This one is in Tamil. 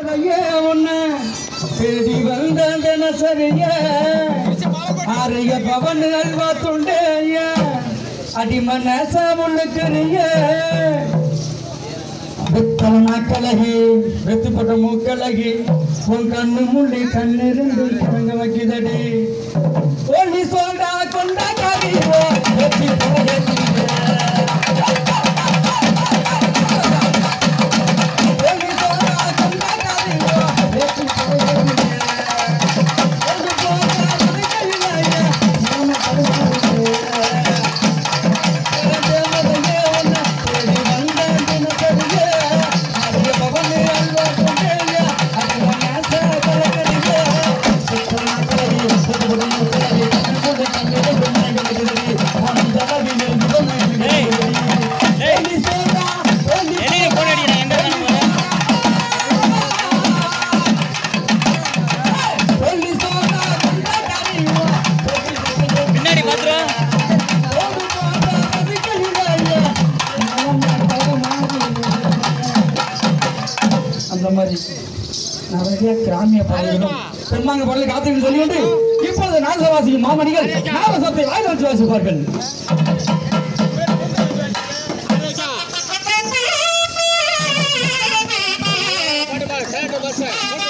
குழந்தையே ஒண்ணு தேடி வந்த தினசரிய ஆரிய பவன் அல்வா துண்டைய அடிமனச முள்ளுக்குரிய வெத்தல நாக்கழகி வெத்துப்பட்ட மூக்கழகி உன் கண்ணு முள்ளி கண்ணிருந்து கலங்க வைக்குதடி ஒளி சொல்றா கொண்டா காரியோ வெற்றி போகிறீங்க வெளியே போன் அடிக்கிறேன் எங்க இருந்தாலும் போறேன் பின்னாடி பாத்துருவோம் அந்த மாதிரி நிறைய கிராமிய பாடல்களும் பெருமாங்க பாடலை காத்திருந்து சொல்லிவிட்டு இப்பொழுது நாகவாசியும் மாமணிகள் நாகசத்தை வாயில் வச்சு வாசிப்பார்கள் பாட்டு பாடு, கேட்ட பஸ்